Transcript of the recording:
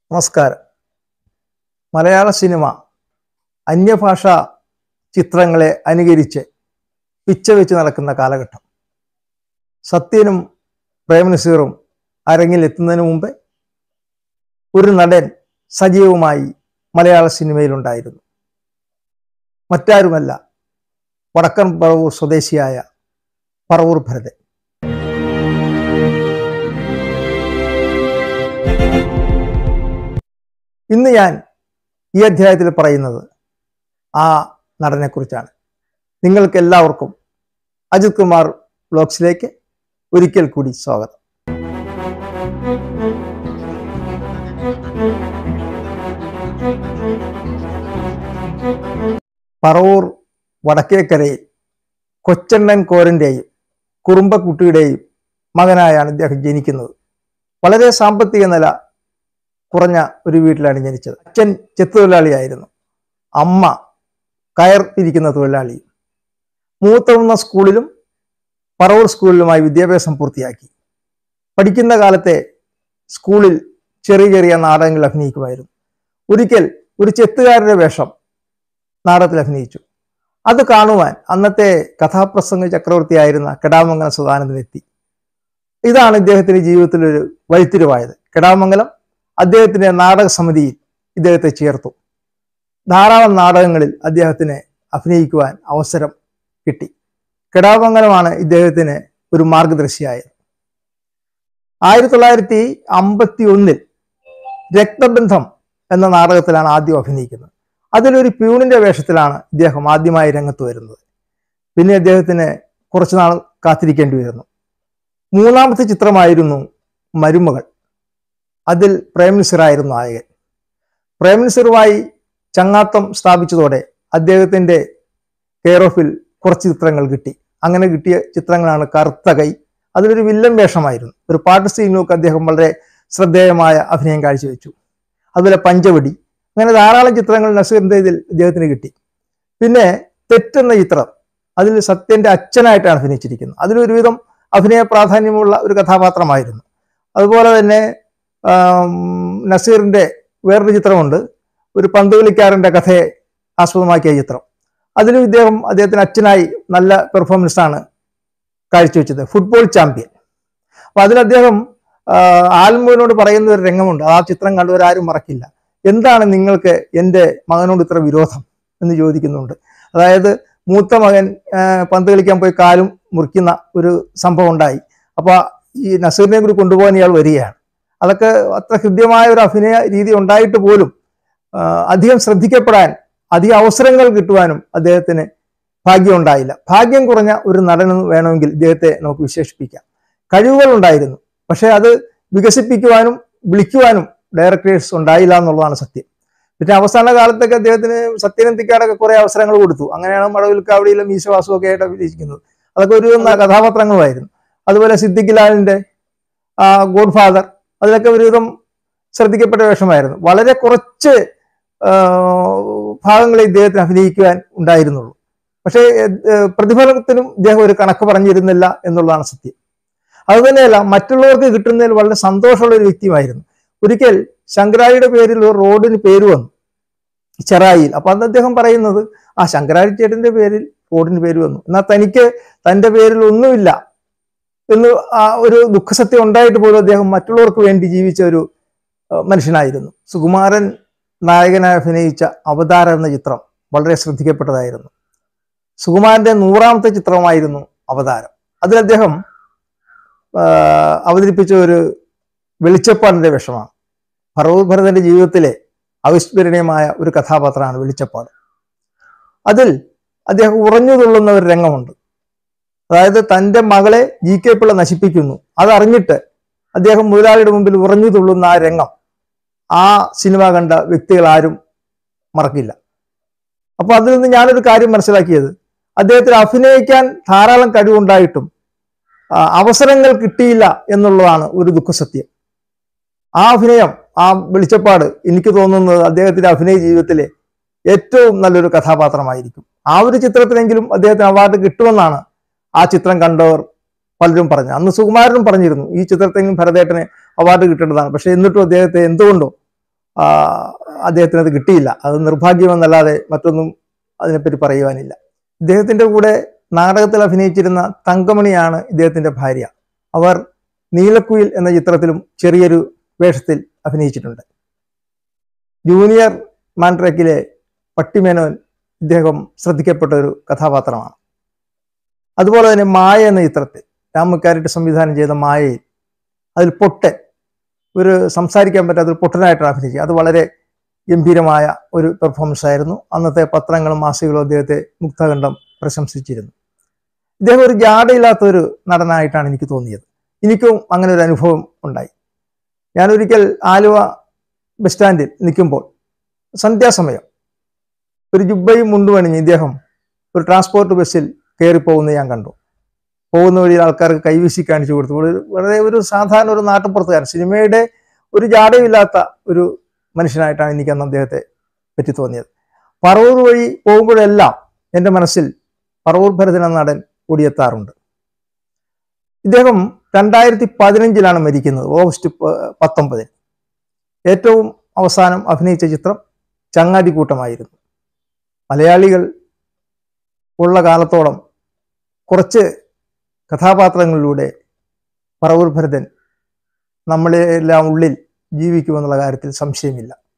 നമസ്കാരം മലയാള സിനിമ അന്യഭാഷാ ചിത്രങ്ങളെ അനുകരിച്ച് പിച്ച വെച്ച് നടക്കുന്ന കാലഘട്ടം സത്യനും പ്രേമനസീറും അരങ്ങിൽ എത്തുന്നതിന് മുമ്പേ ഒരു നടൻ സജീവമായി മലയാള സിനിമയിലുണ്ടായിരുന്നു മറ്റാരുമല്ല വടക്കൻ പറവൂർ സ്വദേശിയായ പറവൂർ ഭരതൻ ഇന്ന് ഞാൻ ഈ അധ്യായത്തിൽ പറയുന്നത് ആ നടനെക്കുറിച്ചാണ് നിങ്ങൾക്ക് എല്ലാവർക്കും അജിത് കുമാർ ബ്ലോഗ്സിലേക്ക് ഒരിക്കൽ കൂടി സ്വാഗതം പറവൂർ വടക്കേക്കരയിൽ കൊച്ചണ്ണൻ കോരൻ്റെയും കുറുമ്പക്കുട്ടിയുടെയും മകനായാണ് ഇദ്ദേഹം ജനിക്കുന്നത് വളരെ സാമ്പത്തിക നില കുറഞ്ഞ ഒരു വീട്ടിലാണ് ജനിച്ചത് അച്ഛൻ ചെത്തുതൊഴിലാളിയായിരുന്നു അമ്മ കയർ പിരിക്കുന്ന തൊഴിലാളിയും മൂത്തവുന്ന സ്കൂളിലും പറവൂർ സ്കൂളിലുമായി വിദ്യാഭ്യാസം പൂർത്തിയാക്കി പഠിക്കുന്ന കാലത്തെ സ്കൂളിൽ ചെറിയ ചെറിയ നാടകങ്ങൾ അഭിനയിക്കുമായിരുന്നു ഒരിക്കൽ ഒരു ചെത്തുകാരുടെ വേഷം നാടകത്തിൽ അഭിനയിച്ചു അത് കാണുവാൻ അന്നത്തെ കഥാപ്രസംഗ ചക്രവർത്തിയായിരുന്ന കെടാമംഗലം സദാനന്ദൻ എത്തി ഇതാണ് ഇദ്ദേഹത്തിന്റെ ജീവിതത്തിൽ ഒരു വഴിത്തിരിവായത് കെടാമംഗലം അദ്ദേഹത്തിന്റെ നാടക സമിതിയിൽ ഇദ്ദേഹത്തെ ചേർത്തു ധാരാളം നാടകങ്ങളിൽ അദ്ദേഹത്തിന് അഭിനയിക്കുവാൻ അവസരം കിട്ടി കെടാമംഗലമാണ് ഇദ്ദേഹത്തിന് ഒരു മാർഗദർശിയായത് ആയിരത്തി തൊള്ളായിരത്തി അമ്പത്തി ഒന്നിൽ രക്തബന്ധം എന്ന നാടകത്തിലാണ് ആദ്യം അഭിനയിക്കുന്നത് അതിലൊരു പ്യൂണിന്റെ വേഷത്തിലാണ് ഇദ്ദേഹം ആദ്യമായി രംഗത്ത് വരുന്നത് പിന്നെ അദ്ദേഹത്തിന് കുറച്ചു നാൾ കാത്തിരിക്കേണ്ടി വരുന്നു മൂന്നാമത്തെ ചിത്രമായിരുന്നു മരുമകൾ അതിൽ പ്രേംനസിറായിരുന്നു നായകൻ പ്രേംനസിറുമായി ചങ്ങാത്തം സ്ഥാപിച്ചതോടെ അദ്ദേഹത്തിന്റെ കെയർ ഓഫിൽ കുറച്ച് ചിത്രങ്ങൾ കിട്ടി അങ്ങനെ കിട്ടിയ ചിത്രങ്ങളാണ് കറുത്ത കൈ അതിലൊരു വില്ലൻ വേഷമായിരുന്നു ഒരു പാട്ട് സീനിലൊക്കെ അദ്ദേഹം വളരെ ശ്രദ്ധേയമായ അഭിനയം കാഴ്ചവെച്ചു അതുപോലെ പഞ്ചവടി അങ്ങനെ ധാരാളം ചിത്രങ്ങൾ നസീറിന്റെ ഇതിൽ ഇദ്ദേഹത്തിന് കിട്ടി പിന്നെ തെറ്റെന്ന ചിത്രം അതിൽ സത്യന്റെ അച്ഛനായിട്ടാണ് അഭിനയിച്ചിരിക്കുന്നത് അതിലൊരുവിധം അഭിനയ പ്രാധാന്യമുള്ള ഒരു കഥാപാത്രമായിരുന്നു അതുപോലെ തന്നെ ആം, നസീറിന്റെ വേറൊരു ചിത്രമുണ്ട് ഒരു പന്ത് കളിക്കാരന്റെ കഥയെ ആസ്പദമാക്കിയ ചിത്രം അതിലും ഇദ്ദേഹം അദ്ദേഹത്തിന് അച്ഛനായി നല്ല പെർഫോമൻസ് ആണ് കാഴ്ചവെച്ചത് ഫുട്ബോൾ ചാമ്പ്യൻ അപ്പൊ അതിൽ അദ്ദേഹം ആൽമോനോട് പറയുന്ന ഒരു രംഗമുണ്ട് ആ ചിത്രം കണ്ടവരാരും മറക്കില്ല എന്താണ് നിങ്ങൾക്ക് എൻ്റെ മകനോട് ഇത്ര വിരോധം എന്ന് ചോദിക്കുന്നുണ്ട് അതായത് മൂത്ത മകൻ ആ, പന്ത് കളിക്കാൻ പോയി കാലും മുറിക്കുന്ന ഒരു സംഭവം ഉണ്ടായി അപ്പൊ ഈ നസീറിനെ കൂടി കൊണ്ടുപോകാൻ ഇയാൾ വരികയാണ് അതൊക്കെ അത്ര ഹൃദ്യമായ ഒരു അഭിനയ രീതി ഉണ്ടായിട്ട് പോലും ആ, അധികം ശ്രദ്ധിക്കപ്പെടാൻ അധികം അവസരങ്ങൾ കിട്ടുവാനും അദ്ദേഹത്തിന് ഭാഗ്യം ഉണ്ടായില്ല ഭാഗ്യം കുറഞ്ഞ ഒരു നടൻ വേണമെങ്കിൽ ഇദ്ദേഹത്തെ നമുക്ക് വിശേഷിപ്പിക്കാം കഴിവുകൾ ഉണ്ടായിരുന്നു പക്ഷെ അത് വികസിപ്പിക്കുവാനും വിളിക്കുവാനും ഡയറക്ടേഴ്സ് ഉണ്ടായില്ല എന്നുള്ളതാണ് സത്യം പിന്നെ അവസാന കാലത്തൊക്കെ അദ്ദേഹത്തിന് സത്യനന്തിക്കാടൊക്കെ കുറെ അവസരങ്ങൾ കൊടുത്തു അങ്ങനെയാണ് മടവിൽക്കാവടിയിലും ഈശവാസും ഒക്കെ ആയിട്ട് അഭിനയിക്കുന്നത് അതൊക്കെ ഒരു ന- കഥാപാത്രങ്ങളുമായിരുന്നു അതുപോലെ സിദ്ദിഖ് ലാലിന്റെ ഗോഡ് ഫാദർ അതിലൊക്കെ ഒരുവിധം ശ്രദ്ധിക്കപ്പെട്ട വേഷമായിരുന്നു വളരെ കുറച്ച് ആ, ഭാഗങ്ങളെ ഇദ്ദേഹത്തിന് അഭിനയിക്കുവാൻ ഉണ്ടായിരുന്നുള്ളൂ പക്ഷേ ഏഹ്, പ്രതിഫലത്തിനും ഇദ്ദേഹം ഒരു കണക്ക് പറഞ്ഞിരുന്നില്ല എന്നുള്ളതാണ് സത്യം അതുതന്നെയല്ല മറ്റുള്ളവർക്ക് കിട്ടുന്നതിൽ വളരെ സന്തോഷമുള്ള ഒരു വ്യക്തിയുമായിരുന്നു ഒരിക്കൽ ശങ്കരായിയുടെ പേരിൽ ഒരു റോഡിന് പേര് വന്നു ചെറായിയിൽ അപ്പൊ അന്ന് അദ്ദേഹം പറയുന്നത് ആ ശങ്കരാരി ചേട്ടന്റെ പേരിൽ റോഡിന് പേര് വന്നു എന്നാൽ തനിക്ക് തന്റെ പേരിൽ ഒന്നുമില്ല എന്ന് ആ ഒരു ദുഃഖസത്യം ഉണ്ടായിട്ട് പോലും അദ്ദേഹം മറ്റുള്ളവർക്ക് വേണ്ടി ജീവിച്ച ഒരു ആ, മനുഷ്യനായിരുന്നു സുകുമാരൻ നായകനായി അഭിനയിച്ച അവതാരം എന്ന ചിത്രം വളരെ ശ്രദ്ധിക്കപ്പെട്ടതായിരുന്നു സുകുമാരന്റെ നൂറാമത്തെ ചിത്രമായിരുന്നു അവതാരം അതിൽ അദ്ദേഹം ആ, അവതരിപ്പിച്ച ഒരു വെളിച്ചപ്പാടിന്റെ വേഷമാണ് ഭരവൂർ ഭരതന്റെ ജീവിതത്തിലെ അവിസ്മരണീയമായ ഒരു കഥാപാത്രമാണ് വെളിച്ചപ്പാട് അതിൽ അദ്ദേഹം ഉറഞ്ഞു തുള്ളുന്ന ഒരു രംഗമുണ്ട് അതായത് തന്റെ മകളെ ജി കെ പിള്ള നശിപ്പിക്കുന്നു അതറിഞ്ഞിട്ട് അദ്ദേഹം മുതലാളിയുടെ മുമ്പിൽ ഉറഞ്ഞു തുള്ളുന്ന ആ രംഗം ആ സിനിമ കണ്ട വ്യക്തികൾ ആരും മറക്കില്ല അപ്പൊ അതിൽ നിന്ന് ഞാനൊരു കാര്യം മനസ്സിലാക്കിയത് അദ്ദേഹത്തിന് അഭിനയിക്കാൻ ധാരാളം കഴിവുണ്ടായിട്ടും ആ, അവസരങ്ങൾ കിട്ടിയില്ല എന്നുള്ളതാണ് ഒരു ദുഃഖസത്യം ആ അഭിനയം ആ വെളിച്ചപ്പാട് എനിക്ക് തോന്നുന്നത് അദ്ദേഹത്തിന്റെ അഭിനയ ജീവിതത്തിലെ ഏറ്റവും നല്ലൊരു കഥാപാത്രമായിരിക്കും ആ ഒരു ചിത്രത്തിനെങ്കിലും അദ്ദേഹത്തിന് അവാർഡ് കിട്ടുമെന്നാണ് ആ ചിത്രം കണ്ടവർ പലരും പറഞ്ഞു അന്ന് സുകുമാരനും പറഞ്ഞിരുന്നു ഈ ചിത്രത്തെങ്കിലും ഭരതേട്ടന് അവാർഡ് കിട്ടേണ്ടതാണ് പക്ഷെ എന്നിട്ടും അദ്ദേഹത്തെ എന്തുകൊണ്ടോ ആ, അദ്ദേഹത്തിന് അത് കിട്ടിയില്ല അത് നിർഭാഗ്യമെന്നല്ലാതെ മറ്റൊന്നും അതിനെപ്പറ്റി പറയുവാനില്ല ഇദ്ദേഹത്തിന്റെ കൂടെ നാടകത്തിൽ അഭിനയിച്ചിരുന്ന തങ്കമണിയാണ് ഇദ്ദേഹത്തിന്റെ ഭാര്യ അവർ നീലക്കുയിൽ എന്ന ചിത്രത്തിലും ചെറിയൊരു വേഷത്തിൽ അഭിനയിച്ചിട്ടുണ്ട് ജൂനിയർ മാൻട്രക്കിലെ പട്ടിമേനോൻ ഇദ്ദേഹം ശ്രദ്ധിക്കപ്പെട്ട ഒരു കഥാപാത്രമാണ് അതുപോലെ തന്നെ മായ എന്ന ചിത്രത്തിൽ രാമക്കാരിട്ട് സംവിധാനം ചെയ്ത മായയിൽ അതിൽ പൊട്ടൻ ഒരു സംസാരിക്കാൻ പറ്റാത്ത ഒരു പൊട്ടനായിട്ടാണ് അഭിനയിച്ചത് അത് വളരെ ഗംഭീരമായ ഒരു പെർഫോമൻസ് ആയിരുന്നു അന്നത്തെ പത്രങ്ങളും മാസികകളും അദ്ദേഹത്തെ മുക്തകണ്ഠം പ്രശംസിച്ചിരുന്നു ഇദ്ദേഹം ഒരു ജാടയില്ലാത്ത ഒരു നടനായിട്ടാണ് എനിക്ക് തോന്നിയത് എനിക്കും അങ്ങനെ ഒരു അനുഭവം ഉണ്ടായി ഞാനൊരിക്കൽ ആലുവ ബസ് സ്റ്റാൻഡിൽ നിൽക്കുമ്പോൾ സന്ധ്യാസമയം ഒരു ജുബയും മുണ്ടുമണിഞ്ഞ് ഇദ്ദേഹം ഒരു ട്രാൻസ്പോർട്ട് ബസ്സിൽ കയറി പോകുന്നത് ഞാൻ കണ്ടു പോകുന്ന വഴിയിൽ ആൾക്കാർക്ക് കൈവീശി കാണിച്ചു കൊടുത്തു ഒരു വളരെ ഒരു സാധാരണ ഒരു നാട്ടുപുറത്തുകാരൻ സിനിമയുടെ ഒരു ജാടയില്ലാത്ത ഒരു മനുഷ്യനായിട്ടാണ് എനിക്ക് അന്ന് അദ്ദേഹത്തെ പറ്റി തോന്നിയത് പറവൂർ വഴി പോകുമ്പോഴെല്ലാം എൻ്റെ മനസ്സിൽ പറവൂർ ഭരതൻ എന്ന നടൻ ഓടിയെത്താറുണ്ട് ഇദ്ദേഹം രണ്ടായിരത്തി പതിനഞ്ചിലാണ് മരിക്കുന്നത് ഓഗസ്റ്റ് പ- പത്തൊമ്പതിന് ഏറ്റവും അവസാനം അഭിനയിച്ച ചിത്രം ചങ്ങാതിക്കൂട്ടമായിരുന്നു മലയാളികൾ ഉള്ള കാലത്തോളം കുറച്ച് കഥാപാത്രങ്ങളിലൂടെ പറവൂർ ഭരതൻ നമ്മളെ എല്ലാം ഉള്ളിൽ ജീവിക്കുമെന്നുള്ള കാര്യത്തിൽ സംശയമില്ല